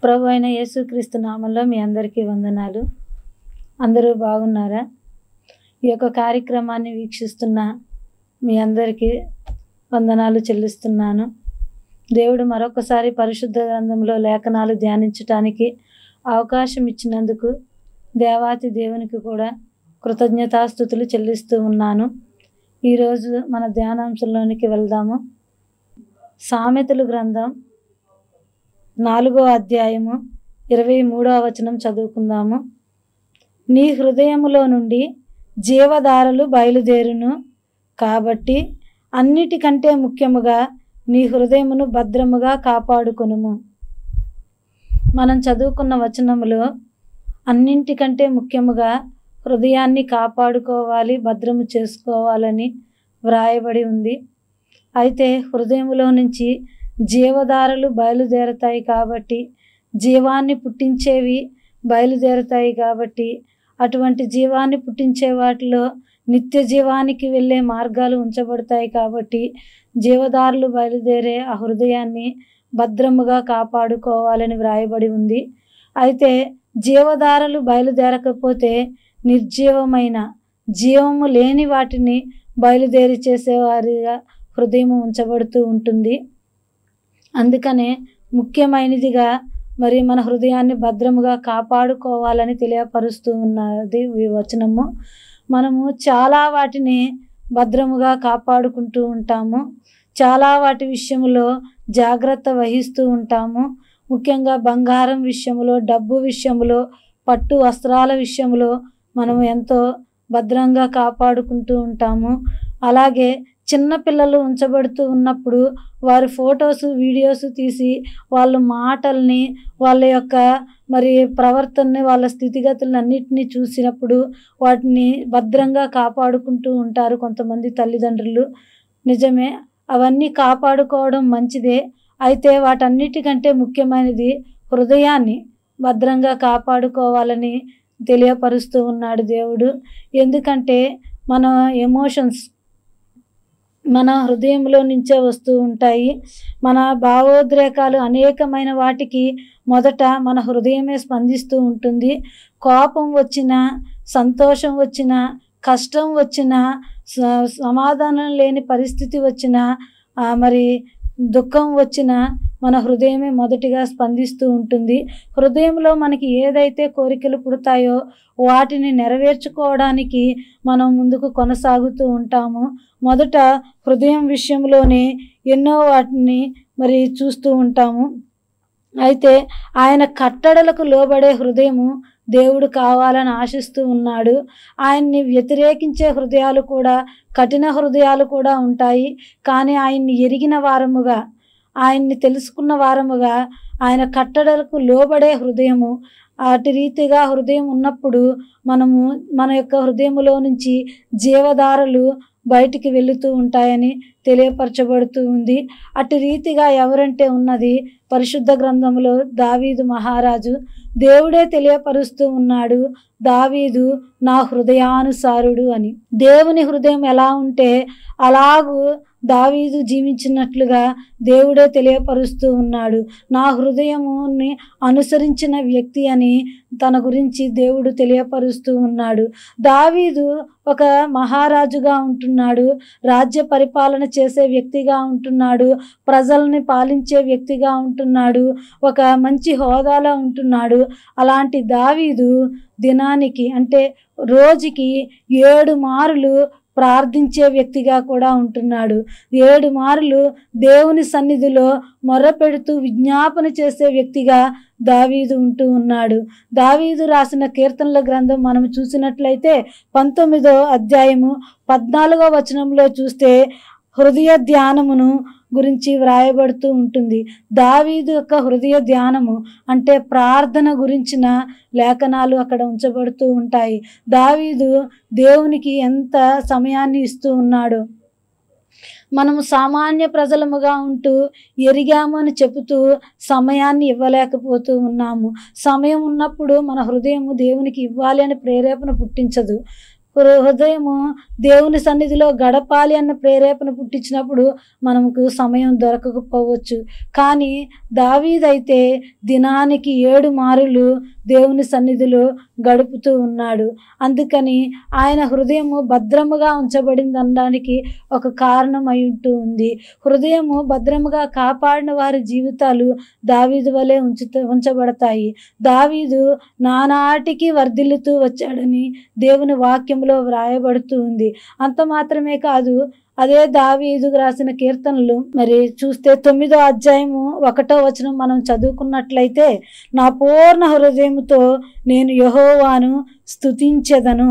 ప్రభు అయిన యేసుక్రీస్తు నామంలో మీ అందరికీ వందనాలు అందరూ బాగున్నారా ఈ యొక్క కార్యక్రమాన్ని వీక్షిస్తున్న మీ అందరికీ వందనాలు చెల్లిస్తున్నాను దేవుడు మరొకసారి పరిశుద్ధ గ్రంథంలో లేఖనాలు ధ్యానించటానికి అవకాశం ఇచ్చినందుకు దేవాతి దేవునికి కూడా కృతజ్ఞతాస్థుతులు చెల్లిస్తూ ఉన్నాను ఈరోజు మన ధ్యానాంశంలోనికి వెళ్దాము సామెతలు గ్రంథం నాలుగో అధ్యాయము ఇరవై మూడవ వచనం చదువుకుందాము నీ హృదయములో నుండి జీవధారలు బయలుదేరును కాబట్టి అన్నిటికంటే ముఖ్యముగా నీ హృదయమును భద్రముగా కాపాడుకొనుము మనం చదువుకున్న వచనములో అన్నింటికంటే ముఖ్యముగా హృదయాన్ని కాపాడుకోవాలి భద్రము చేసుకోవాలని వ్రాయబడి ఉంది అయితే హృదయములో నుంచి జీవధారలు బయలుదేరతాయి కాబట్టి జీవాన్ని పుట్టించేవి బయలుదేరతాయి కాబట్టి అటువంటి జీవాన్ని పుట్టించే వాటిలో నిత్య జీవానికి వెళ్ళే మార్గాలు ఉంచబడతాయి కాబట్టి జీవదారులు బయలుదేరే ఆ హృదయాన్ని భద్రముగా కాపాడుకోవాలని వ్రాయబడి ఉంది అయితే జీవధారలు బయలుదేరకపోతే నిర్జీవమైన జీవము లేని వాటిని బయలుదేరి చేసేవారిగా హృదయం ఉంచబడుతూ ఉంటుంది అందుకనే ముఖ్యమైనదిగా మరి మన హృదయాన్ని భద్రముగా కాపాడుకోవాలని తెలియపరుస్తూ ఉన్నది ఈ వచనము మనము చాలా వాటిని భద్రముగా కాపాడుకుంటూ ఉంటాము చాలా వాటి విషయంలో జాగ్రత్త వహిస్తూ ఉంటాము ముఖ్యంగా బంగారం విషయంలో డబ్బు విషయంలో పట్టు వస్త్రాల విషయంలో మనము ఎంతో భద్రంగా కాపాడుకుంటూ ఉంటాము అలాగే చిన్న పిల్లలు ఉంచబడుతూ ఉన్నప్పుడు వారి ఫొటోస్ వీడియోస్ తీసి వాళ్ళ మాటల్ని వాళ్ళ యొక్క మరి ప్రవర్తనని వాళ్ళ స్థితిగతులను అన్నిటినీ చూసినప్పుడు వాటిని భద్రంగా కాపాడుకుంటూ ఉంటారు కొంతమంది తల్లిదండ్రులు నిజమే అవన్నీ కాపాడుకోవడం మంచిదే అయితే వాటన్నిటికంటే ముఖ్యమైనది హృదయాన్ని భద్రంగా కాపాడుకోవాలని తెలియపరుస్తూ ఉన్నాడు దేవుడు ఎందుకంటే మన ఎమోషన్స్ మన హృదయంలో నుంచే వస్తూ ఉంటాయి మన భావోద్రేకాలు అనేకమైన వాటికి మొదట మన హృదయమే స్పందిస్తూ ఉంటుంది కోపం వచ్చిన సంతోషం వచ్చిన కష్టం వచ్చిన సమాధానం లేని పరిస్థితి వచ్చిన మరి దుఃఖం వచ్చిన మన హృదయమే మొదటిగా స్పందిస్తూ ఉంటుంది హృదయంలో మనకి ఏదైతే కోరికలు పుడతాయో వాటిని నెరవేర్చుకోవడానికి మనం ముందుకు కొనసాగుతూ ఉంటాము మొదట హృదయం విషయంలోనే ఎన్నో వాటిని మరి చూస్తూ ఉంటాము అయితే ఆయన కట్టడలకు లోబడే హృదయము దేవుడు కావాలని ఆశిస్తూ ఉన్నాడు ఆయన్ని వ్యతిరేకించే హృదయాలు కూడా కఠిన హృదయాలు కూడా ఉంటాయి కానీ ఆయన్ని ఎరిగిన వారముగా ఆయన్ని తెలుసుకున్న వారముగా ఆయన కట్టడలకు లోబడే హృదయము అటు రీతిగా హృదయం ఉన్నప్పుడు మనము మన యొక్క హృదయములో నుంచి జీవధారలు బయటికి వెళుతూ ఉంటాయని తెలియపరచబడుతూ ఉంది అటు రీతిగా ఎవరంటే ఉన్నది పరిశుద్ధ గ్రంథంలో దావీదు మహారాజు దేవుడే తెలియపరుస్తూ ఉన్నాడు దావీదు నా హృదయానుసారుడు అని దేవుని హృదయం ఎలా ఉంటే అలాగూ దావీదు జీవించినట్లుగా దేవుడే తెలియపరుస్తూ ఉన్నాడు నా హృదయముని అనుసరించిన వ్యక్తి అని తన గురించి దేవుడు తెలియపరుస్తూ ఉన్నాడు దావీదు ఒక మహారాజుగా ఉంటున్నాడు రాజ్య పరిపాలన చేసే వ్యక్తిగా ఉంటున్నాడు ప్రజల్ని పాలించే వ్యక్తిగా ఉంటున్నాడు ఒక మంచి హోదాలో ఉంటున్నాడు అలాంటి దావీదు దినానికి అంటే రోజుకి ఏడు మారులు ప్రార్థించే వ్యక్తిగా కూడా ఉంటున్నాడు ఏడు మారులు దేవుని సన్నిధిలో మొర్రపెడుతూ విజ్ఞాపన చేసే వ్యక్తిగా దావీదు ఉంటూ ఉన్నాడు దావీదు రాసిన కీర్తనల గ్రంథం మనం చూసినట్లయితే పంతొమ్మిదో అధ్యాయము పద్నాలుగో వచనంలో చూస్తే హృదయ ధ్యానమును గురించి వ్రాయబడుతూ ఉంటుంది దావీదు యొక్క హృదయ ధ్యానము అంటే ప్రార్థన గురించిన లేఖనాలు అక్కడ ఉంచబడుతూ ఉంటాయి దావీదు దేవునికి ఎంత సమయాన్ని ఇస్తూ ఉన్నాడు మనము సామాన్య ప్రజలముగా ఉంటూ ఎరిగాము అని చెబుతూ సమయాన్ని ఇవ్వలేకపోతూ ఉన్నాము సమయం ఉన్నప్పుడు మన హృదయము దేవునికి ఇవ్వాలి అని ప్రేరేపణ పుట్టించదు హృ- హృదయము దేవుని సన్నిధిలో గడపాలి అన్న ప్రేరేపణ పుట్టించినప్పుడు మనకు సమయం దొరకకపోవచ్చు కానీ దావీదైతే దినానికి ఏడు మారులు దేవుని సన్నిధిలో గడుపుతూ ఉన్నాడు అందుకని ఆయన హృదయము భద్రముగా ఉంచబడింది అనడానికి ఒక కారణం అయి ఉంటూ ఉంది హృదయము భద్రముగా కాపాడిన వారి జీవితాలు దావీదు వలె ఉంచుత ఉంచబడతాయి దావీదు నానాటికి వర్ధిల్లుతూ వచ్చాడని దేవుని వాక్యంలో వ్రాయబడుతూ ఉంది అంత మాత్రమే కాదు అదే దావీదుకు రాసిన కీర్తనలు మరి చూస్తే తొమ్మిదో అధ్యాయము ఒకటో వచనం మనం చదువుకున్నట్లయితే నా పూర్ణ హృదయముతో నేను యహోవాను స్తుతించెదను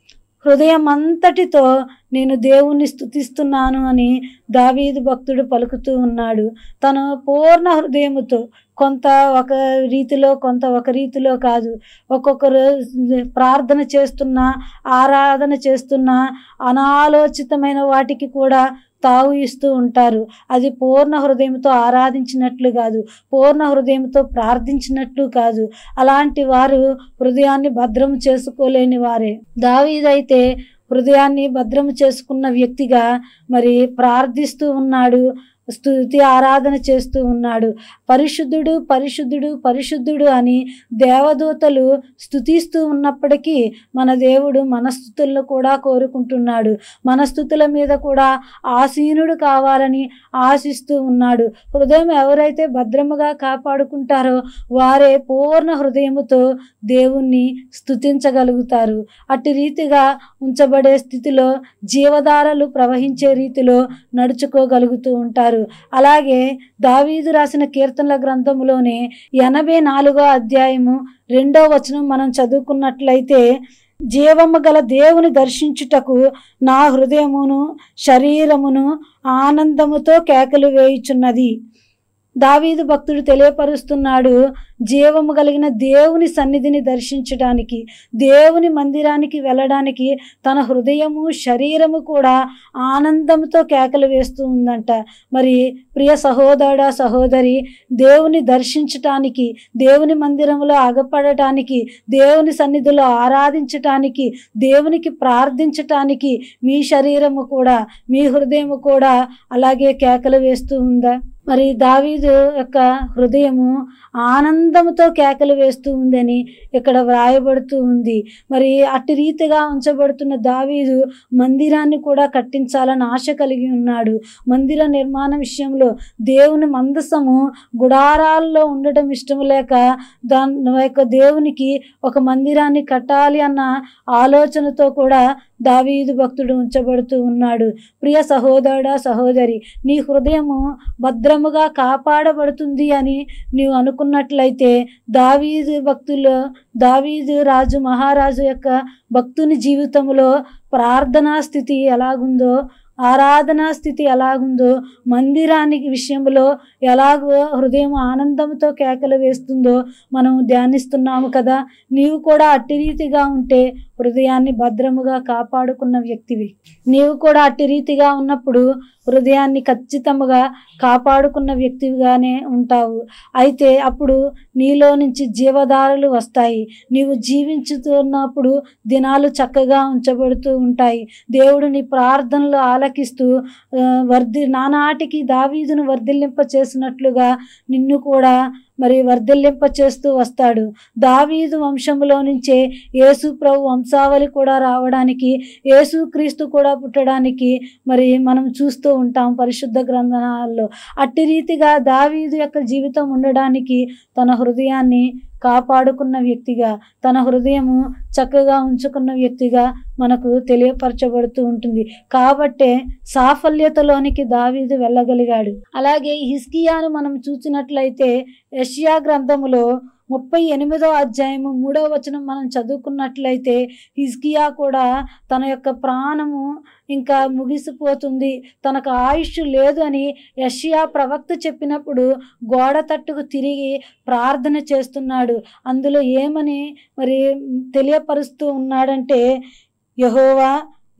హృదయం అంతటితో నేను దేవుణ్ణి స్తుతిస్తున్నాను అని దావీదు భక్తుడు పలుకుతూ ఉన్నాడు తను పూర్ణ హృదయముతో కొంత ఒక రీతిలో కొంత ఒక రీతిలో కాదు ఒక్కొక్కరు ప్రార్థన చేస్తున్నా ఆరాధన చేస్తున్నా అనాలోచితమైన వాటికి కూడా తావు ఇస్తూ ఉంటారు అది పూర్ణ హృదయంతో ఆరాధించినట్లు కాదు పూర్ణ హృదయంతో ప్రార్థించినట్లు కాదు అలాంటి వారు హృదయాన్ని భద్రం చేసుకోలేని వారే దావీదైతే హృదయాన్ని భద్రం చేసుకున్న వ్యక్తిగా మరి ప్రార్థిస్తూ ఉన్నాడు స్తుతి ఆరాధన చేస్తూ ఉన్నాడు పరిశుద్ధుడు పరిశుద్ధుడు పరిశుద్ధుడు అని దేవదూతలు స్తుతిస్తూ ఉన్నప్పటికీ మన దేవుడు మన స్థుతులను కూడా కోరుకుంటున్నాడు మన స్థుతుల మీద కూడా ఆసీనుడు కావాలని ఆశిస్తూ ఉన్నాడు హృదయం ఎవరైతే భద్రముగా కాపాడుకుంటారో వారే పూర్ణ హృదయముతో దేవుణ్ణి స్తుతించగలుగుతారు అట్టి రీతిగా ఉంచబడే స్థితిలో జీవధారలు ప్రవహించే రీతిలో నడుచుకోగలుగుతూ ఉంటారు అలాగే దావీదు రాసిన కీర్తనల గ్రంథములోనే ఎనభై నాలుగో అధ్యాయము రెండో వచనం మనం చదువుకున్నట్లయితే జీవము గల దేవుని దర్శించుటకు నా హృదయమును శరీరమును ఆనందముతో కేకలు వేయుచున్నది దావీదు భక్తుడు తెలియపరుస్తున్నాడు జీవము కలిగిన దేవుని సన్నిధిని దర్శించడానికి దేవుని మందిరానికి వెళ్ళడానికి తన హృదయము శరీరము కూడా ఆనందంతో కేకలు వేస్తూ ఉందంట మరి ప్రియ సహోదరుడ సహోదరి దేవుని దర్శించటానికి దేవుని మందిరంలో అగపడటానికి దేవుని సన్నిధిలో ఆరాధించటానికి దేవునికి ప్రార్థించటానికి మీ శరీరము కూడా మీ హృదయము కూడా అలాగే కేకలు వేస్తూ ఉందా మరి దావీదు యొక్క హృదయము ఆనందంతో కేకలు వేస్తూ ఉందని ఇక్కడ వ్రాయబడుతూ ఉంది మరి అట్టి రీతిగా ఉంచబడుతున్న దావీదు మందిరాన్ని కూడా కట్టించాలని ఆశ కలిగి ఉన్నాడు మందిర నిర్మాణ విషయంలో దేవుని మందసము గుడారాల్లో ఉండటం ఇష్టం లేక దాని యొక్క దేవునికి ఒక మందిరాన్ని కట్టాలి అన్న ఆలోచనతో కూడా దావీదు భక్తుడు ఉంచబడుతూ ఉన్నాడు ప్రియ సహోదరుడా సహోదరి నీ హృదయము భద్రముగా కాపాడబడుతుంది అని నీవు అనుకున్నట్లయితే దావీదు భక్తులు దావీదు రాజు మహారాజు యొక్క భక్తుని జీవితంలో ప్రార్థనా స్థితి ఎలాగుందో ఆరాధనా స్థితి ఎలాగుందో మందిరానికి విషయంలో ఎలాగో హృదయం ఆనందంతో కేకలు వేస్తుందో మనం ధ్యానిస్తున్నాము కదా నీవు కూడా అట్టి రీతిగా ఉంటే హృదయాన్ని భద్రముగా కాపాడుకున్న వ్యక్తివి నీవు కూడా అట్టి రీతిగా ఉన్నప్పుడు హృదయాన్ని ఖచ్చితంగా కాపాడుకున్న వ్యక్తిగానే ఉంటావు అయితే అప్పుడు నీలో నుంచి జీవధారలు వస్తాయి నీవు జీవించుతున్నప్పుడు దినాలు చక్కగా ఉంచబడుతూ ఉంటాయి దేవుడు నీ ప్రార్థనలు ఆలకిస్తూ ఆ, వర్ధి నానాటికి దావీదును వర్ధిల్లింప చేసినట్లుగా నిన్ను కూడా మరి వర్ధిల్లింప చేస్తూ వస్తాడు దావీదు వంశములో నుంచే యేసు ప్రభు వంశావళి కూడా రావడానికి యేసు క్రీస్తు కూడా పుట్టడానికి మరి మనం చూస్తూ ఉంటాం పరిశుద్ధ గ్రంథాల్లో అట్టి రీతిగా దావీదు యొక్క జీవితం ఉండడానికి తన హృదయాన్ని కాపాడుకున్న వ్యక్తిగా తన హృదయము చక్కగా ఉంచుకున్న వ్యక్తిగా మనకు తెలియపరచబడుతూ ఉంటుంది కాబట్టే సాఫల్యతలోనికి దావీదు వెళ్ళగలిగాడు అలాగే హిస్కియాను మనం చూసినట్లయితే యెషయా గ్రంథములో ముప్పై ఎనిమిదో అధ్యాయము మూడవ వచనం మనం చదువుకున్నట్లయితే హిజ్కియా కూడా తన యొక్క ప్రాణము ఇంకా ముగిసిపోతుంది తనకు ఆయుష్ లేదు అని యషియా ప్రవక్త చెప్పినప్పుడు గోడ తట్టుకు తిరిగి ప్రార్థన చేస్తున్నాడు అందులో ఏమని మరి తెలియపరుస్తూ ఉన్నాడంటే యహోవా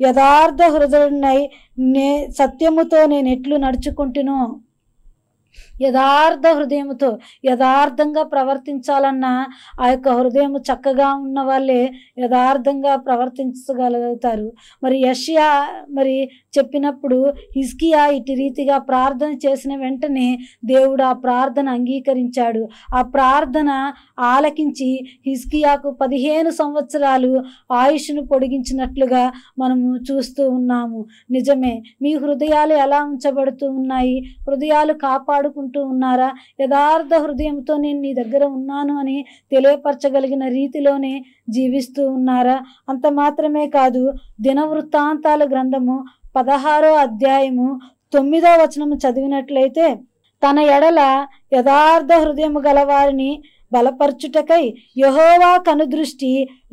యథార్థ హృదయునై నే సత్యముతో నేను ఎట్లు నడుచుకుంటునో యథార్థ హృదయముతో యథార్థంగా ప్రవర్తించాలన్న ఆ యొక్క హృదయం చక్కగా ఉన్న వాళ్ళే యథార్థంగా ప్రవర్తించగలుగుతారు మరి యష్యా మరి చెప్పినప్పుడు హిస్కియా ఇటు రీతిగా ప్రార్థన చేసిన వెంటనే దేవుడు ఆ ప్రార్థన అంగీకరించాడు ఆ ప్రార్థన ఆలకించి హిస్కియాకు పదిహేను సంవత్సరాలు ఆయుష్ను పొడిగించినట్లుగా మనము చూస్తూ ఉన్నాము నిజమే మీ హృదయాలు ఎలా ఉంచబడుతూ ఉన్నాయి హృదయాలు కాపాడుకుంటూ ఉన్నారా యథార్థ హృదయంతో నేను నీ దగ్గర ఉన్నాను అని తెలియపరచగలిగిన రీతిలోనే జీవిస్తూ ఉన్నారా అంత మాత్రమే కాదు దినవృత్తాంతాల గ్రంథము పదహారో అధ్యాయము తొమ్మిదో వచనము చదివినట్లయితే తన ఎడల యథార్థ హృదయము గలవారిని బలపరచుటకై యహోవా కనుదృష్టి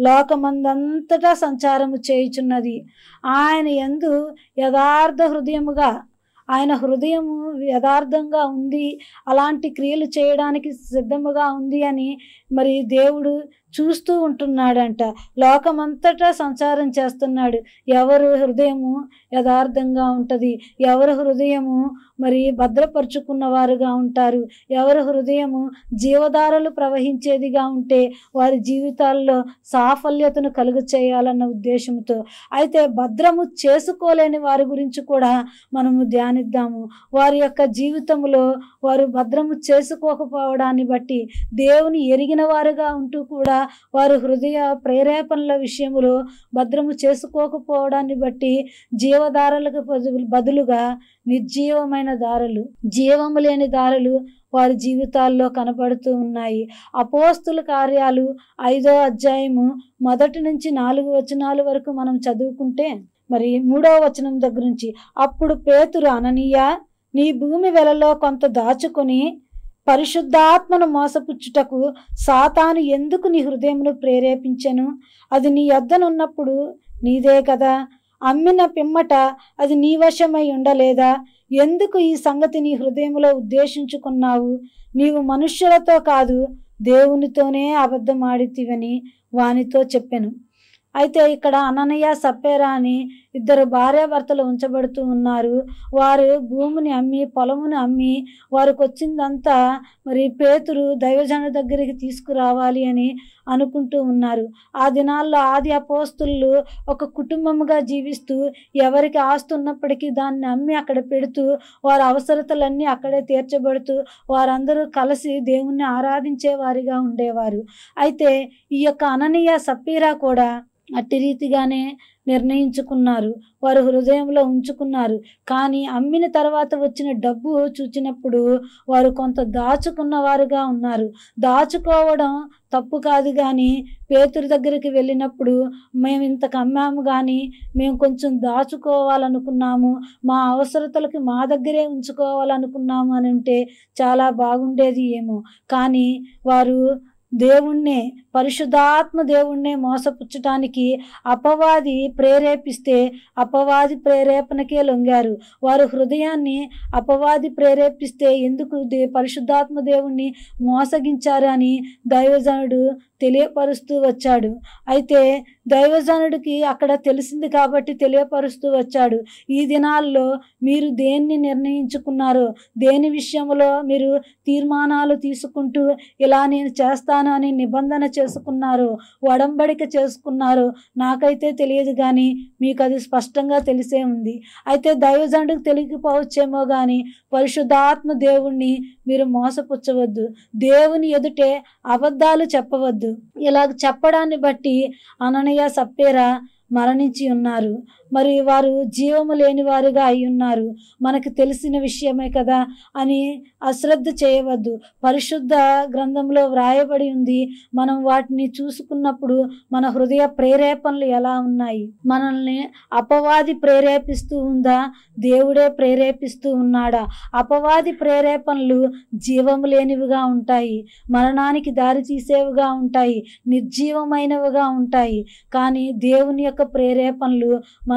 లోకమందంతటా సంచారము చేయుచున్నది ఆయన ఎందు యథార్థ హృదయముగా ఆయన హృదయము యథార్థంగా ఉంది అలాంటి క్రియలు చేయడానికి సిద్ధముగా ఉంది అని మరి దేవుడు చూస్తూ ఉంటున్నాడంట లోకమంతటా సంచారం చేస్తున్నాడు ఎవరు హృదయము యథార్థంగా ఉంటుంది ఎవరి హృదయము మరి భద్రపరుచుకున్న వారుగా ఉంటారు ఎవరి హృదయము జీవధారలు ప్రవహించేదిగా ఉంటే వారి జీవితాల్లో సాఫల్యతను కలుగు చేయాలన్న ఉద్దేశంతో అయితే భద్రము చేసుకోలేని వారి గురించి కూడా మనము ధ్యానిద్దాము వారి యొక్క జీవితంలో వారు భద్రము చేసుకోకపోవడాన్ని బట్టి దేవుని ఎరిగిన వారుగా ఉంటూ కూడా వారు హృదయ ప్రేరేపణల విషయంలో భద్రము చేసుకోకపోవడాన్ని బట్టి జీవధారలకు బదులు- బదులుగా నిర్జీవమైన దారులు జీవము లేని దారులు వారి జీవితాల్లో కనపడుతూ ఉన్నాయి అపోస్తుల కార్యాలు ఐదో అధ్యాయము మొదటి నుంచి నాలుగు వచనాల వరకు మనం చదువుకుంటే మరి మూడో వచనం దగ్గర నుంచి అప్పుడు పేతురు అననీయ నీ భూమి వెలలో కొంత దాచుకొని పరిశుద్ధాత్మను మోసపుచ్చుటకు సాతాను ఎందుకు నీ హృదయమును ప్రేరేపించెను అది నీ యొద్దనున్నప్పుడు నీదే కదా అమ్మిన పిమ్మట అది నీ వశమై ఉండలేదా ఎందుకు ఈ సంగతి నీ హృదయంలో ఉద్దేశించుకున్నావు నీవు మనుష్యులతో కాదు దేవునితోనే అబద్ధమాడితివని వానితో చెప్పెను అయితే ఇక్కడ అననయ్య సప్పేరా అని ఇద్దరు భార్యాభర్తలు ఉంచబడుతూ ఉన్నారు వారు భూమిని అమ్మి పొలమును అమ్మి వారికి వచ్చిందంతా మరి పేతురు దైవజన దగ్గరికి తీసుకురావాలి అని అనుకుంటూ ఉన్నారు ఆ దినాల్లో ఆది అపోస్తులు ఒక కుటుంబముగా జీవిస్తూ ఎవరికి ఆస్తి ఉన్నప్పటికీ దాన్ని అమ్మి అక్కడ పెడుతూ వారి అవసరతలన్నీ అక్కడే తీర్చబడుతూ వారందరూ కలిసి దేవుణ్ణి ఆరాధించే వారిగా ఉండేవారు అయితే ఈ యొక్క అననీయ సప్పీరా కూడా అట్టి రీతిగానే నిర్ణయించుకున్నారు వారు హృదయంలో ఉంచుకున్నారు కానీ అమ్మిన తర్వాత వచ్చిన డబ్బు చూచినప్పుడు వారు కొంత దాచుకున్న వారుగా ఉన్నారు దాచుకోవడం తప్పు కాదు కానీ పేతురు దగ్గరికి వెళ్ళినప్పుడు మేము ఇంతకు అమ్మాము కానీ మేము కొంచెం దాచుకోవాలనుకున్నాము మా అవసరతలకి మా దగ్గరే ఉంచుకోవాలనుకున్నాము అని ఉంటే చాలా బాగుండేది ఏమో కానీ వారు దేవుణ్ణే పరిశుద్ధాత్మ దేవుణ్ణే మోసపుచ్చటానికి అపవాది ప్రేరేపిస్తే అపవాది ప్రేరేపణకే లొంగారు వారు హృదయాన్ని అపవాది ప్రేరేపిస్తే ఎందుకు దే పరిశుద్ధాత్మ దేవుణ్ణి మోసగించారు అని దైవజనుడు తెలియపరుస్తూ వచ్చాడు అయితే దైవజనుడికి అక్కడ తెలిసింది కాబట్టి తెలియపరుస్తూ వచ్చాడు ఈ దినాల్లో మీరు దేన్ని నిర్ణయించుకున్నారో దేని విషయంలో మీరు తీర్మానాలు తీసుకుంటూ ఇలా నేను చేస్తాను అని నిబంధన చేసుకున్నారు ఒడంబడిక చేసుకున్నారు నాకైతే తెలియదు కానీ మీకు అది స్పష్టంగా తెలిసే ఉంది అయితే దైవజనుడికి తెలియకపోవచ్చేమో కానీ పరిశుద్ధాత్మ దేవుణ్ణి మీరు మోసపుచ్చవద్దు దేవుని ఎదుటే అబద్ధాలు చెప్పవద్దు ఇలాగ చెప్పడాన్ని బట్టి అననయ్య సప్పేరా మరణించి ఉన్నారు మరి వారు జీవము లేని వారుగా అయి ఉన్నారు మనకు తెలిసిన విషయమే కదా అని అశ్రద్ధ చేయవద్దు పరిశుద్ధ గ్రంథంలో వ్రాయబడి ఉంది మనం వాటిని చూసుకున్నప్పుడు మన హృదయ ప్రేరేపణలు ఎలా ఉన్నాయి మనల్ని అపవాది ప్రేరేపిస్తూ ఉందా దేవుడే ప్రేరేపిస్తూ ఉన్నాడా అపవాది ప్రేరేపణలు జీవము లేనివిగా ఉంటాయి మరణానికి దారి తీసేవిగా ఉంటాయి నిర్జీవమైనవిగా ఉంటాయి కానీ దేవుని యొక్క ప్రేరేపణలు మనల్ని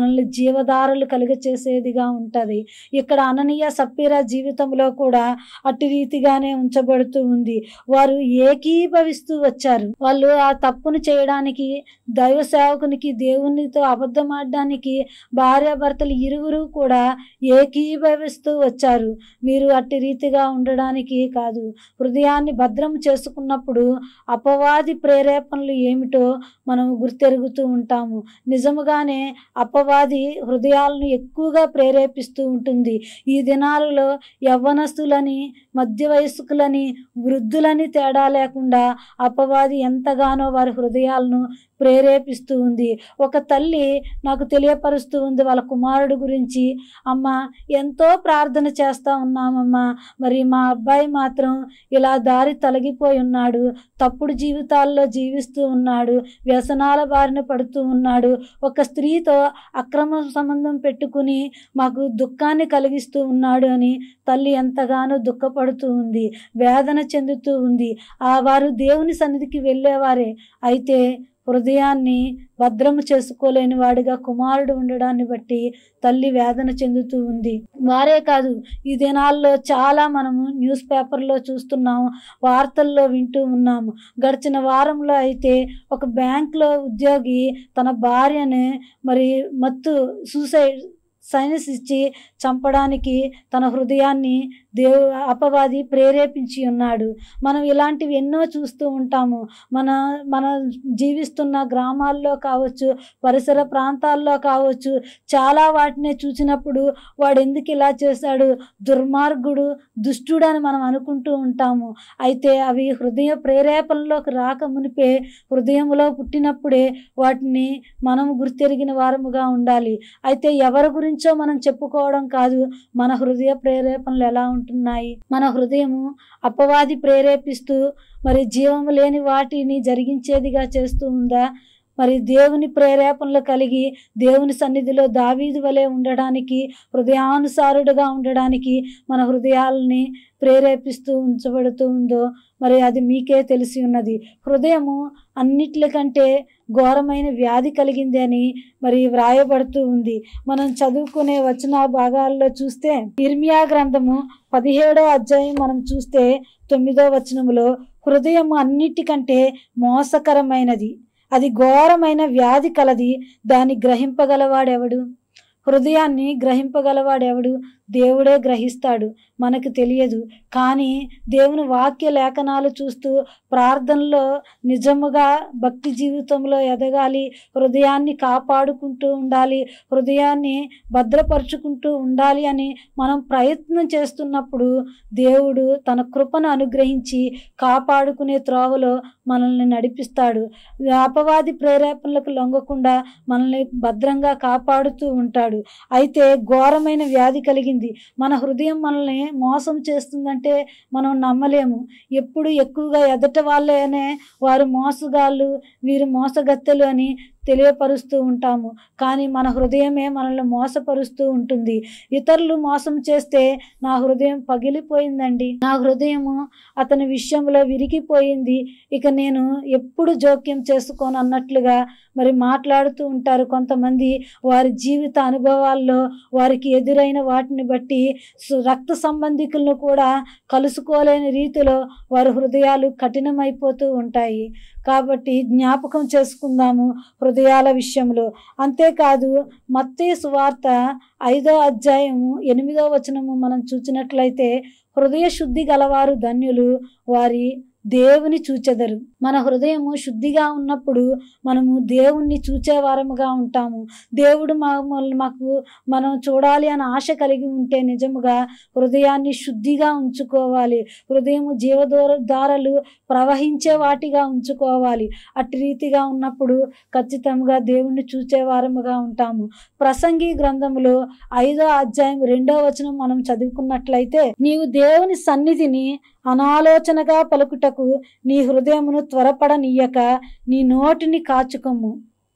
మనల్ని జీవధారలు కలిగచేసేదిగా ఉంటుంది ఇక్కడ అననీయ సప్పీరా జీవితంలో కూడా అట్టి రీతిగానే ఉంచబడుతూ ఉంది వారు ఏకీభవిస్తూ వచ్చారు వాళ్ళు ఆ తప్పును చేయడానికి దైవ సేవకునికి దేవునితో అబద్ధం ఆడడానికి భార్యాభర్తలు ఇరువురు కూడా ఏకీభవిస్తూ వచ్చారు మీరు అట్టి రీతిగా ఉండడానికి కాదు హృదయాన్ని భద్రం చేసుకున్నప్పుడు అపవాది ప్రేరేపణలు ఏమిటో మనం గుర్తెరుగుతూ ఉంటాము నిజముగానే అపవాది హృదయాలను ఎక్కువగా ప్రేరేపిస్తూ ఉంటుంది ఈ దినాలలో యవ్వనస్తులని మధ్య వయస్కులని వృద్ధులని తేడా లేకుండా అపవాది ఎంతగానో వారి హృదయాలను ప్రేరేపిస్తూ ఉంది ఒక తల్లి నాకు తెలియపరుస్తూ ఉంది వాళ్ళ కుమారుడు గురించి అమ్మ ఎంతో ప్రార్థన చేస్తా ఉన్నామమ్మా మరి మా అబ్బాయి మాత్రం ఇలా దారి తొలగిపోయి ఉన్నాడు తప్పుడు జీవితాల్లో జీవిస్తూ ఉన్నాడు వ్యసనాల బారిన పడుతూ ఉన్నాడు ఒక స్త్రీతో అక్రమ సంబంధం పెట్టుకుని మాకు దుఃఖాన్ని కలిగిస్తూ ఉన్నాడు అని తల్లి ఎంతగానో దుఃఖపడుతూ ఉంది వేదన చెందుతూ ఉంది ఆ వారు దేవుని సన్నిధికి వెళ్ళేవారే అయితే హృదయాన్ని భద్రము చేసుకోలేని వాడిగా కుమారుడు ఉండడాన్ని బట్టి తల్లి వేదన చెందుతూ ఉంది వారే కాదు ఈ దినాల్లో చాలా మనము న్యూస్ పేపర్లో చూస్తున్నాము వార్తల్లో వింటూ ఉన్నాము గడిచిన వారంలో అయితే ఒక బ్యాంక్లో ఉద్యోగి తన భార్యని మరి మత్తు సూసైడ్ సైనస్ ఇచ్చి చంపడానికి తన హృదయాన్ని దేవు అపవాది ప్రేరేపించి ఉన్నాడు మనం ఇలాంటివి ఎన్నో చూస్తూ ఉంటాము మన మన జీవిస్తున్న గ్రామాల్లో కావచ్చు పరిసర ప్రాంతాల్లో కావచ్చు చాలా వాటిని చూసినప్పుడు వాడు ఎందుకు ఇలా చేశాడు దుర్మార్గుడు దుష్టుడు అని మనం అనుకుంటూ ఉంటాము అయితే అవి హృదయ ప్రేరేపణలోకి రాక మునిపే హృదయంలో పుట్టినప్పుడే వాటిని మనం గుర్తెరిగిన వారముగా ఉండాలి అయితే ఎవరి గురించో మనం చెప్పుకోవడం కాదు మన హృదయ ప్రేరేపణలు ఎలా ఉంటున్నాయి మన హృదయము అపవాది ప్రేరేపిస్తూ మరి జీవము లేని వాటిని జరిగించేదిగా చేస్తూ ఉందా మరి దేవుని ప్రేరేపణలు కలిగి దేవుని సన్నిధిలో దావీదు వలె ఉండడానికి హృదయానుసారుడుగా ఉండడానికి మన హృదయాలని ప్రేరేపిస్తూ ఉంచబడుతూ ఉందో మరి అది మీకే తెలిసి ఉన్నది హృదయము అన్నిట్లకంటే ఘోరమైన వ్యాధి కలిగింది అని మరి వ్రాయబడుతూ ఉంది మనం చదువుకునే వచన భాగాల్లో చూస్తే ఇర్మియా గ్రంథము పదిహేడో అధ్యాయం మనం చూస్తే తొమ్మిదో వచనములో హృదయము అన్నిటికంటే మోసకరమైనది అది ఘోరమైన వ్యాధి కలది దాన్ని గ్రహింపగలవాడెవడు హృదయాన్ని గ్రహింపగలవాడెవడు దేవుడే గ్రహిస్తాడు మనకు తెలియదు కానీ దేవుని వాక్య లేఖనాలు చూస్తూ ప్రార్థనలో నిజముగా భక్తి జీవితంలో ఎదగాలి హృదయాన్ని కాపాడుకుంటూ ఉండాలి హృదయాన్ని భద్రపరుచుకుంటూ ఉండాలి అని మనం ప్రయత్నం చేస్తున్నప్పుడు దేవుడు తన కృపను అనుగ్రహించి కాపాడుకునే త్రోవలో మనల్ని నడిపిస్తాడు అపవాది ప్రేరేపణలకు లొంగకుండా మనల్ని భద్రంగా కాపాడుతూ ఉంటాడు అయితే ఘోరమైన వ్యాధి కలిగింది మన హృదయం మనల్ని మోసం చేస్తుందంటే మనం నమ్మలేము ఎప్పుడు ఎక్కువగా ఎదట వాళ్ళనే వారు మోసగాళ్ళు వీరు మోసగత్తెలు అని తెలియపరుస్తూ ఉంటాము కానీ మన హృదయమే మనల్ని మోసపరుస్తూ ఉంటుంది ఇతరులు మోసం చేస్తే నా హృదయం పగిలిపోయిందండి నా హృదయము అతని విషయంలో విరిగిపోయింది ఇక నేను ఎప్పుడు జోక్యం చేసుకోను అన్నట్లుగా మరి మాట్లాడుతూ ఉంటారు కొంతమంది వారి జీవిత అనుభవాల్లో వారికి ఎదురైన వాటిని బట్టి సు- రక్త సంబంధికులను కూడా కలుసుకోలేని రీతిలో వారి హృదయాలు కఠినమైపోతూ ఉంటాయి కాబట్టి జ్ఞాపకం చేసుకుందాము హృదయాల విషయంలో అంతేకాదు మత్తయి సువార్త ఐదో అధ్యాయము ఎనిమిదో వచనము మనం చూసినట్లయితే హృదయ శుద్ధి గలవారు ధన్యులు వారి దేవుని చూచెదరు మన హృదయము శుద్ధిగా ఉన్నప్పుడు మనము దేవుణ్ణి చూచేవారముగా ఉంటాము దేవుడు మమ్మల్ని మాకు మనం చూడాలి అని ఆశ కలిగి ఉంటే నిజముగా హృదయాన్ని శుద్ధిగా ఉంచుకోవాలి హృదయము జీవదోర దారలు ప్రవహించే వాటిగా ఉంచుకోవాలి అట్టి రీతిగా ఉన్నప్పుడు ఖచ్చితంగా దేవుణ్ణి చూచేవారముగా ఉంటాము ప్రసంగి గ్రంథములో ఐదో అధ్యాయం రెండో వచనం మనం చదువుకున్నట్లయితే నీవు దేవుని సన్నిధిని అనాలోచనగా పలుకుటకు నీ హృదయమును త్వరపడనీయక నీ నోటిని కాచుకొమ్ము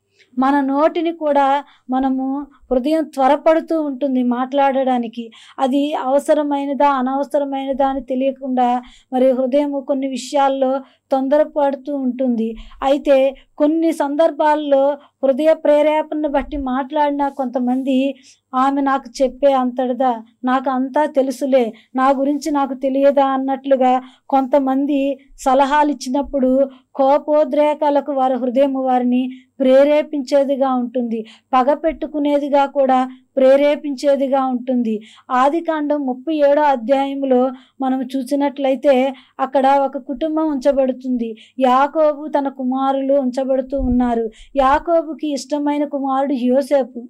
మన నోటిని కూడా మనము హృదయం త్వరపడుతూ ఉంటుంది మాట్లాడడానికి అది అవసరమైనదా అనవసరమైనదా అని తెలియకుండా మరి హృదయము కొన్ని విషయాల్లో తొందరపడుతూ ఉంటుంది అయితే కొన్ని సందర్భాల్లో హృదయ ప్రేరేపణను బట్టి మాట్లాడిన కొంతమంది ఆమె నాకు చెప్పే అంతటిదా నాకు అంతా తెలుసులే నా గురించి నాకు తెలియదా అన్నట్లుగా కొంతమంది సలహాలు ఇచ్చినప్పుడు కోపోద్రేకాలకు వారి హృదయం వారిని ప్రేరేపించేదిగా ఉంటుంది పగ పెట్టుకునేదిగా కూడా ప్రేరేపించేదిగా ఉంటుంది ఆది కాండం ముప్పై ఏడో అధ్యాయంలో మనం చూసినట్లయితే అక్కడ ఒక కుటుంబం ఉంచబడుతుంది యాకోబు తన కుమారులు ఉంచబడుతూ ఉన్నారు యాకోబుకి ఇష్టమైన కుమారుడు యోసేపు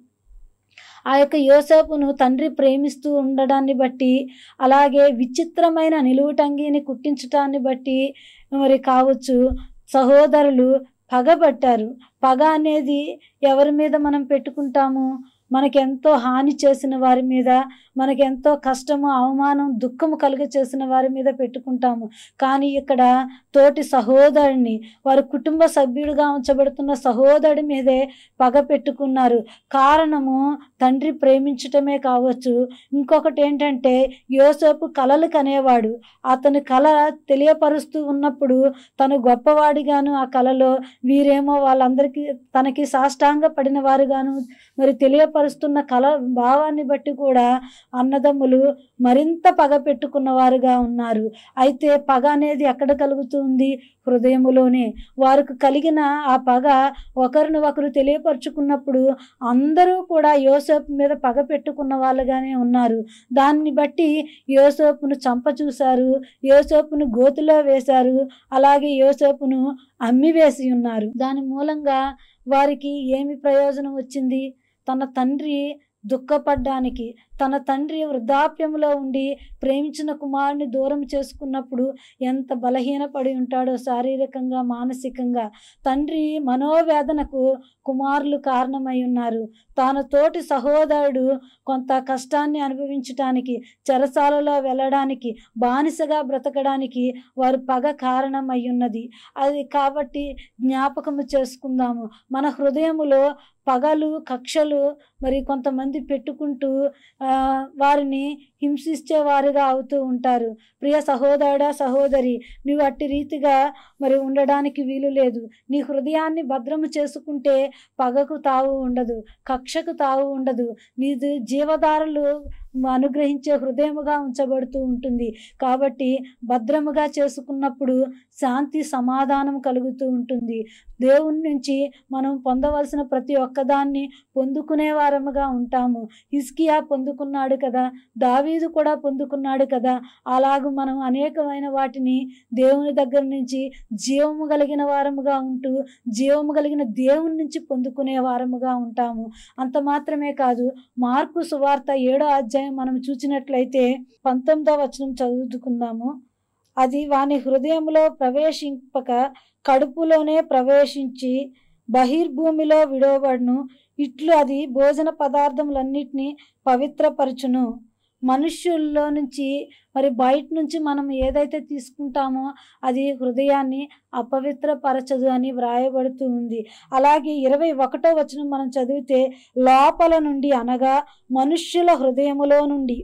ఆ యొక్క యోసేపును తండ్రి ప్రేమిస్తూ ఉండడాన్ని బట్టి అలాగే విచిత్రమైన నిలువుటంగిని కుట్టించటాన్ని బట్టి మరి కావచ్చు సహోదరులు పగబట్టారు పగ అనేది ఎవరి మీద మనం పెట్టుకుంటాము మనకెంతో హాని చేసిన వారి మీద మనకెంతో కష్టము అవమానం దుఃఖము కలుగ చేసిన వారి మీద పెట్టుకుంటాము కానీ ఇక్కడ తోటి సహోదరుని వారి కుటుంబ సభ్యుడిగా ఉంచబడుతున్న సహోదరుడి మీదే పగ పెట్టుకున్నారు కారణము తండ్రి ప్రేమించటమే కావచ్చు ఇంకొకటి ఏంటంటే యోసేపు కలలు కనేవాడు అతని కళ తెలియపరుస్తూ ఉన్నప్పుడు తను గొప్పవాడిగాను ఆ కళలో వీరేమో వాళ్ళందరికీ తనకి సాష్టాంగ పడిన వారుగాను మరి తెలియపరుస్తున్న కళ భావాన్ని బట్టి కూడా అన్నదమ్ములు మరింత పగ పెట్టుకున్న వారుగా ఉన్నారు అయితే పగ అనేది ఎక్కడ కలుగుతుంది హృదయములోనే వారికి కలిగిన ఆ పగ ఒకరిని ఒకరు తెలియపరుచుకున్నప్పుడు అందరూ కూడా యోసేపు మీద పగ పెట్టుకున్న వాళ్ళుగానే ఉన్నారు దాన్ని బట్టి యోసేపును చంప చూశారు యోసేపును గోతిలో వేశారు అలాగే యోసేపును అమ్మివేసి ఉన్నారు దాని మూలంగా వారికి ఏమి ప్రయోజనం వచ్చింది తన తండ్రి దుఃఖపడ్డానికి తన తండ్రి వృద్ధాప్యంలో ఉండి ప్రేమించిన కుమారుని దూరం చేసుకున్నప్పుడు ఎంత బలహీనపడి ఉంటాడో శారీరకంగా మానసికంగా తండ్రి మనోవేదనకు కుమారులు కారణమై ఉన్నారు తాను తోటి సహోదరుడు కొంత కష్టాన్ని అనుభవించటానికి చెరసాలలో వెళ్ళడానికి బానిసగా బ్రతకడానికి వారు పగ కారణమై ఉన్నది అది కాబట్టి జ్ఞాపకము చేసుకుందాము మన హృదయములో పగలు కక్షలు మరి కొంతమంది పెట్టుకుంటూ ఆ, వారిని హింసించే వారుగా అవుతూ ఉంటారు ప్రియ సహోదరుడా సహోదరి నువ్వు అట్టి రీతిగా మరి ఉండడానికి వీలు లేదు నీ హృదయాన్ని భద్రము చేసుకుంటే పగకు తావు ఉండదు కక్షకు తావు ఉండదు నీది జీవధారలు అనుగ్రహించే హృదయముగా ఉంచబడుతూ ఉంటుంది కాబట్టి భద్రముగా చేసుకున్నప్పుడు శాంతి సమాధానం కలుగుతూ ఉంటుంది దేవుని నుంచి మనం పొందవలసిన ప్రతి ఒక్కదాన్ని పొందుకునే వారముగా ఉంటాము హిస్కియా పొందుకున్నాడు కదా దావీదు కూడా పొందుకున్నాడు కదా అలాగూ మనం అనేకమైన వాటిని దేవుని దగ్గర నుంచి జీవము కలిగిన వారముగా ఉంటూ జీవము కలిగిన దేవుని నుంచి పొందుకునే వారముగా ఉంటాము అంత మాత్రమే కాదు మార్కు సువార్త ఏడో అధ్యాయం మనం చూసినట్లయితే పంతొమ్మిదో వచనం చదువుకుందాము అది వాని హృదయంలో ప్రవేశింపక కడుపులోనే ప్రవేశించి బహిర్భూమిలో విడవబడును ఇట్లు అది భోజన పదార్థములన్నిటినీ పవిత్రపరచును మనుష్యుల్లో నుంచి మరి బయట నుంచి మనం ఏదైతే తీసుకుంటామో అది హృదయాన్ని అపవిత్రపరచదు అని వ్రాయబడుతూ ఉంది అలాగే ఇరవై ఒకటో వచనం మనం చదివితే లోపల నుండి అనగా మనుష్యుల హృదయములో నుండి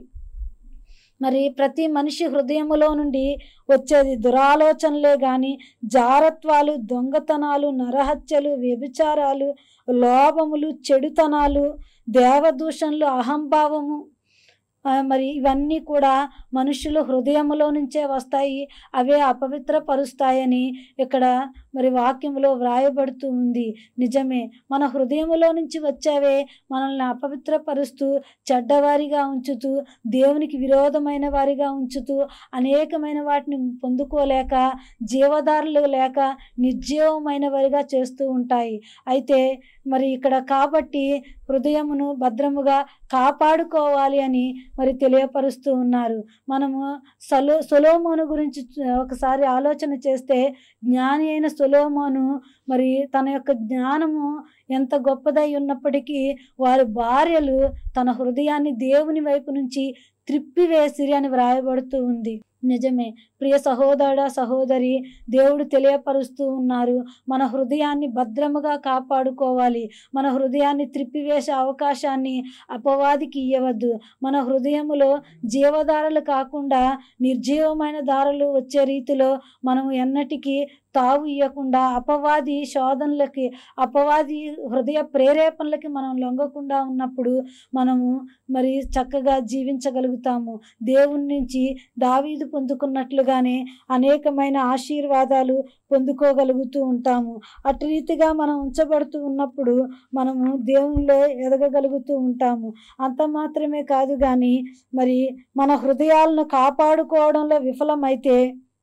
మరి ప్రతి మనిషి హృదయములో నుండి వచ్చేది దురాలోచనలే కానీ జారత్వాలు దొంగతనాలు నరహత్యలు వ్యభిచారాలు లోభములు చెడుతనాలు దేవదూషణలు అహంభావము ఆ, మరి ఇవన్నీ కూడా మనుషుల హృదయములో నుంచే వస్తాయి అవే అపవిత్రపరుస్తాయని ఇక్కడ మరి వాక్యములో వ్రాయబడుతూ ఉంది నిజమే మన హృదయములో నుంచి వచ్చేవే మనల్ని అపవిత్రపరుస్తూ చెడ్డవారిగా ఉంచుతూ దేవునికి విరోధమైన వారిగా ఉంచుతూ అనేకమైన వాటిని పొందుకోలేక జీవదారులు లేక నిర్జీవమైన వారిగా చేస్తూ ఉంటాయి అయితే మరి ఇక్కడ కాబట్టి హృదయమును భద్రముగా కాపాడుకోవాలి అని మరి తెలియపరుస్తూ ఉన్నారు మనము సలో సొలోమోను గురించి చ- ఒకసారి ఆలోచన చేస్తే జ్ఞాని అయిన సొలోమోను మరి తన యొక్క జ్ఞానము ఎంత గొప్పదై ఉన్నప్పటికీ వారి భార్యలు తన హృదయాన్ని దేవుని వైపు నుంచి త్రిప్పివేసిరి అని వ్రాయబడుతూ ఉంది నిజమే ప్రియ సహోదర సహోదరి దేవుడు తెలియపరుస్తూ ఉన్నారు మన హృదయాన్ని భద్రముగా కాపాడుకోవాలి మన హృదయాన్ని త్రిప్పివేసే అవకాశాన్ని అపవాదికి ఇవ్వవద్దు మన హృదయములో జీవధారలు కాకుండా నిర్జీవమైన దారులు వచ్చే రీతిలో మనం ఎన్నటికీ తావు ఇవ్వకుండా అపవాది శోధనలకి అపవాది హృదయ ప్రేరేపణలకి మనం లొంగకుండా ఉన్నప్పుడు మనము మరి చక్కగా జీవించగలుగుతాము దేవుని నుంచి దావీదు పొందుకున్నట్లుగానే అనేకమైన ఆశీర్వాదాలు పొందుకోగలుగుతూ ఉంటాము అటు రీతిగా మనం ఉంచబడుతూ ఉన్నప్పుడు మనము దేవునిలో ఎదగగలుగుతూ ఉంటాము అంత మాత్రమే కాదు కానీ మరి మన హృదయాలను కాపాడుకోవడంలో విఫలమైతే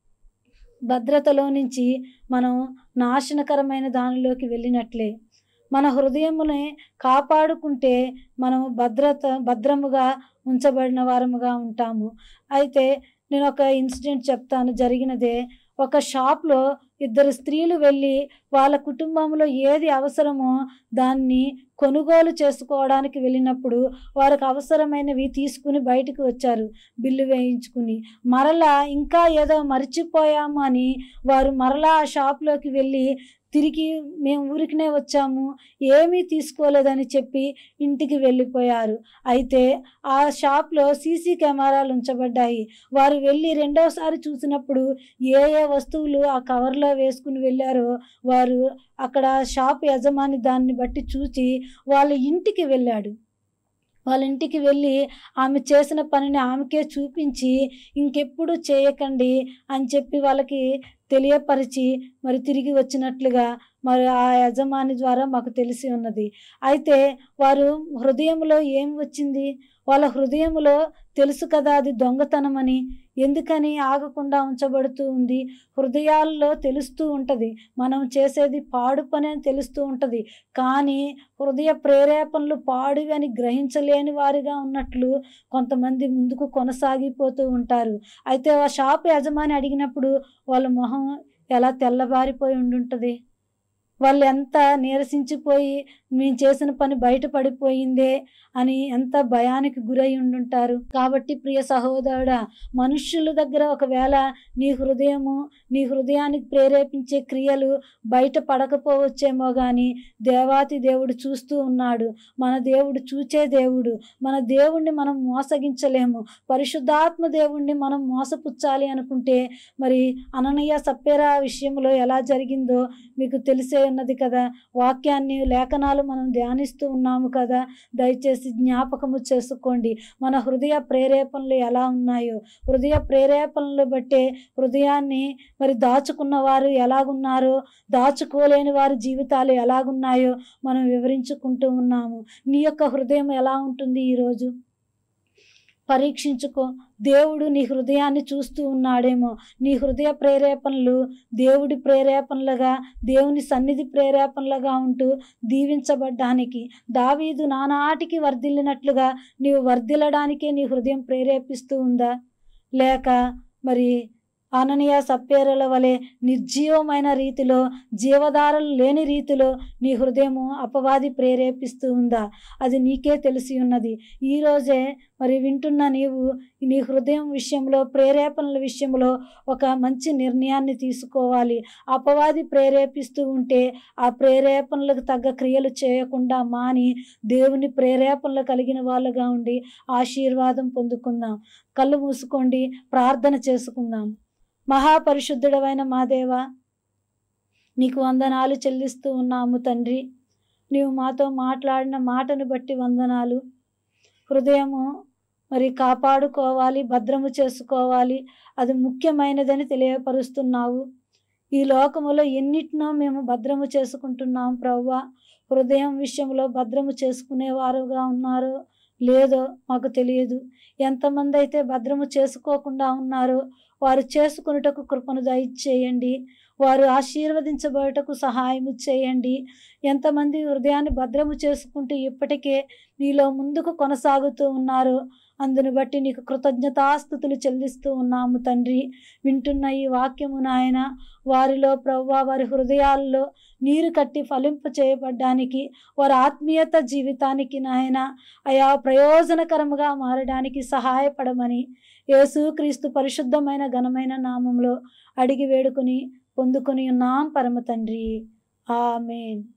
భద్రతలో నుంచి మనం నాశనకరమైన దానిలోకి వెళ్ళినట్లే మన హృదయముని కాపాడుకుంటే మనం భద్రత భద్రముగా ఉంచబడిన వారముగా ఉంటాము అయితే నేను ఒక ఇన్సిడెంట్ చెప్తాను జరిగినదే ఒక షాప్లో ఇద్దరు స్త్రీలు వెళ్ళి వాళ్ళ కుటుంబంలో ఏది అవసరమో దాన్ని కొనుగోలు చేసుకోవడానికి వెళ్ళినప్పుడు వారికి అవసరమైనవి తీసుకుని బయటకు వచ్చారు బిల్లు వేయించుకుని మరలా ఇంకా ఏదో మర్చిపోయాము అని వారు మరలా ఆ షాప్లోకి వెళ్ళి తిరిగి మేము ఊరికినే వచ్చాము ఏమీ తీసుకోలేదని చెప్పి ఇంటికి వెళ్ళిపోయారు అయితే ఆ షాప్లో సీసీ కెమెరాలు ఉంచబడ్డాయి వారు వెళ్ళి రెండవసారి చూసినప్పుడు ఏ ఏ వస్తువులు ఆ కవర్లో వేసుకుని వెళ్ళారో వారు అక్కడ షాప్ యజమాని దాన్ని బట్టి చూసి వాళ్ళ ఇంటికి వెళ్ళాడు వాళ్ళ ఇంటికి వెళ్ళి ఆమె చేసిన పనిని ఆమెకే చూపించి ఇంకెప్పుడు చేయకండి అని చెప్పి వాళ్ళకి తెలియపరిచి మరి తిరిగి వచ్చినట్లుగా మరి ఆ యజమాని ద్వారా మాకు తెలిసి ఉన్నది అయితే వారు హృదయంలో ఏం వచ్చింది వాళ్ళ హృదయంలో తెలుసు కదా అది దొంగతనమని ఎందుకని ఆగకుండా ఉంచబడుతూ ఉంది హృదయాల్లో తెలుస్తూ ఉంటుంది మనం చేసేది పాడు పని అని తెలుస్తూ ఉంటుంది కానీ హృదయ ప్రేరేపణలు పాడువి అని గ్రహించలేని వారిగా ఉన్నట్లు కొంతమంది ముందుకు కొనసాగిపోతూ ఉంటారు అయితే ఆ షాప్ యజమాని అడిగినప్పుడు వాళ్ళ మొహం ఎలా తెల్లబారిపోయి ఉండుంటుంది వాళ్ళు ఎంత నీరసించిపోయి మేము చేసిన పని బయటపడిపోయిందే అని ఎంత భయానికి గురై ఉండుంటారు కాబట్టి ప్రియ సహోదరుడా మనుష్యుల దగ్గర ఒకవేళ నీ హృదయము నీ హృదయానికి ప్రేరేపించే క్రియలు బయట పడకపోవచ్చేమో కానీ దేవాతి దేవుడు చూస్తూ ఉన్నాడు మన దేవుడు చూచే దేవుడు మన దేవుణ్ణి మనం మోసగించలేము పరిశుద్ధాత్మ దేవుణ్ణి మనం మోసపుచ్చాలి అనుకుంటే మరి అననయ్య సప్పేరా విషయంలో ఎలా జరిగిందో మీకు తెలిసే ఉన్నది కదా వాక్యాన్ని లేఖనాలు మనం ధ్యానిస్తూ ఉన్నాము కదా దయచేసి జ్ఞాపకము చేసుకోండి మన హృదయ ప్రేరేపణలు ఎలా ఉన్నాయో హృదయ ప్రేరేపణలు బట్టే హృదయాన్ని మరి దాచుకున్న వారు ఎలాగున్నారో దాచుకోలేని వారి జీవితాలు ఎలాగున్నాయో మనం వివరించుకుంటూ ఉన్నాము నీ యొక్క హృదయం ఎలా ఉంటుంది ఈరోజు పరీక్షించుకో దేవుడు నీ హృదయాన్ని చూస్తూ ఉన్నాడేమో నీ హృదయ ప్రేరేపణలు దేవుడి ప్రేరేపణలుగా దేవుని సన్నిధి ప్రేరేపణలుగా ఉంటూ దీవించబడ్డానికి దావీదు నానాటికి వర్ధిల్లినట్లుగా నీవు వర్ధిల్లడానికే నీ హృదయం ప్రేరేపిస్తూ ఉందా లేక మరి అననీయ సప్పేరల వలె నిర్జీవమైన రీతిలో జీవధారలు లేని రీతిలో నీ హృదయము అపవాది ప్రేరేపిస్తూ ఉందా అది నీకే తెలిసి ఉన్నది ఈరోజే మరి వింటున్న నీవు నీ హృదయం విషయంలో ప్రేరేపణల విషయంలో ఒక మంచి నిర్ణయాన్ని తీసుకోవాలి అపవాది ప్రేరేపిస్తూ ఉంటే ఆ ప్రేరేపణలకు తగ్గ క్రియలు చేయకుండా మాని దేవుని ప్రేరేపణలు కలిగిన వాళ్ళుగా ఉండి ఆశీర్వాదం పొందుకుందాం కళ్ళు మూసుకోండి ప్రార్థన చేసుకుందాం మహాపరిశుద్ధుడమైన మా దేవ నీకు వందనాలు చెల్లిస్తూ ఉన్నాము తండ్రి నీవు మాతో మాట్లాడిన మాటను బట్టి వందనాలు హృదయము మరి కాపాడుకోవాలి భద్రము చేసుకోవాలి అది ముఖ్యమైనదని తెలియపరుస్తున్నావు ఈ లోకములో ఎన్నిటినో మేము భద్రము చేసుకుంటున్నాం ప్రవ్వా హృదయం విషయంలో భద్రము చేసుకునేవారుగా ఉన్నారో లేదో మాకు తెలియదు ఎంతమంది అయితే భద్రము చేసుకోకుండా ఉన్నారో వారు చేసుకున్నటకు కృపను దయచేయండి వారు ఆశీర్వదించబడటకు సహాయము చేయండి ఎంతమంది హృదయాన్ని భద్రము చేసుకుంటూ ఇప్పటికే నీలో ముందుకు కొనసాగుతూ ఉన్నారో అందును బట్టి నీకు కృతజ్ఞతాస్థుతులు చెల్లిస్తూ ఉన్నాము తండ్రి వింటున్న ఈ వాక్యము నాయన వారిలో ప్రవ్వా వారి హృదయాల్లో నీరు కట్టి ఫలింప చేయబడ్డానికి వారి ఆత్మీయత జీవితానికి నాయన అయా ప్రయోజనకరముగా మారడానికి సహాయపడమని యేసుక్రీస్తు పరిశుద్ధమైన ఘనమైన నామంలో అడిగి వేడుకొని పొందుకొని ఉన్నాం పరమ తండ్రి ఆమెన్